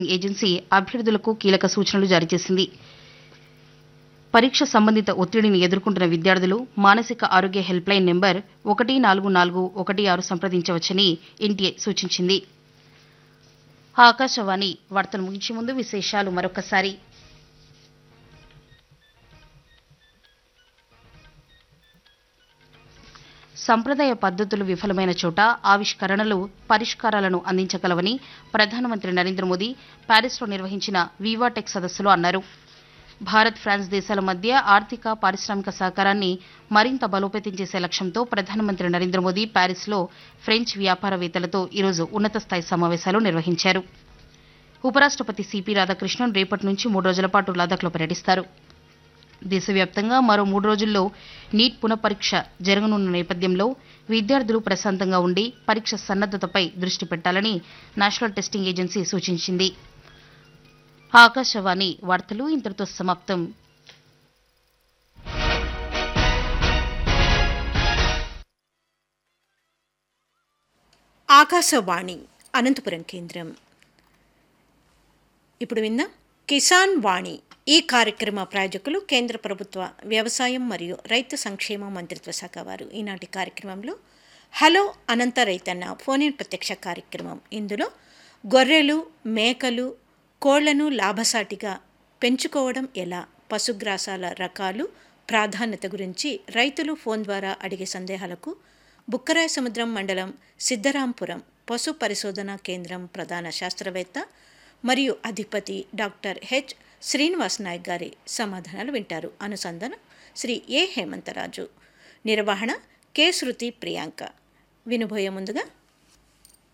agency అభ్యర్థులకు కీలక సూచనలు జారీ చేసింది పరీక్ష సంబంధిత ఒత్తిడిని ఎదుర్కొంటున్న విద్యార్థులు మానసిక ఆరోగ్య హెల్ప్ లైన్ నెంబర్ ఒకటి నాలుగు నాలుగు ఒకటి ఆరు సంప్రదించవచ్చని ఎన్టీఏ సూచించింది ఆకాశవాణి వార్తలు ముగించే ముందు విశేషాలు మరొకసారి సంప్రదాయ పద్ధతులు విఫలమైన చోట ఆవిష్కరణలు పరిష్కారాలను అందించగలవని ప్రధానమంత్రి నరేంద్ర మోదీ ప్యారిస్లో నిర్వహించిన వివాటెక్ సదస్సులో అన్నారు భారత్ ఫ్రాన్స్ దేశాల మధ్య ఆర్థిక పారిశ్రామిక సహకారాన్ని మరింత బలోపేతం చేసే లక్ష్యంతో ప్రధానమంత్రి నరేంద్ర మోదీ ప్యారిస్లో ఫ్రెంచ్ వ్యాపారవేత్తలతో ఈరోజు ఉన్నత స్థాయి సమావేశాలు నిర్వహించారు ఉపరాష్టపతి సిపి రాధాకృష్ణన్ రేపటి నుంచి మూడు రోజుల పాటు లదాఖ్లో పర్యటిస్తారు దేశవ్యాప్తంగా మరో మూడు రోజుల్లో నీట్ పునఃపరీక్ష జరగనున్న నేపథ్యంలో విద్యార్థులు ప్రశాంతంగా ఉండి పరీక్ష సన్నద్దతపై దృష్టి పెట్టాలని నేషనల్ టెస్టింగ్ ఏజెన్సీ సూచించింది ఆకాశవాణి వార్తలు ఇంతటితో సమాప్తం ఆకాశవాణి అనంతపురం కేంద్రం ఇప్పుడు విందాం కిసాన్ వాణి ఈ కార్యక్రమ ప్రాయోజకులు కేంద్ర ప్రభుత్వ వ్యవసాయం మరియు రైతు సంక్షేమ మంత్రిత్వ శాఖ వారు ఈనాటి కార్యక్రమంలో హలో అనంత రైతన్న ఫోన్ ఇన్ ప్రత్యక్ష కార్యక్రమం ఇందులో గొర్రెలు మేకలు కోళ్లను లాభసాటిగా పెంచుకోవడం ఎలా పశుగ్రాసాల రకాలు ప్రాధాన్యత గురించి రైతులు ఫోన్ ద్వారా అడిగే సందేహాలకు బుక్కరాయ సముద్రం మండలం సిద్ధరాంపురం పశు పరిశోధన కేంద్రం ప్రధాన శాస్త్రవేత్త మరియు అధిపతి డాక్టర్ హెచ్ శ్రీనివాస్ నాయక్ గారి సమాధానాలు వింటారు అనుసంధానం శ్రీ ఏ హేమంతరాజు నిర్వహణ కె శృతి ప్రియాంక వినబోయే ముందుగా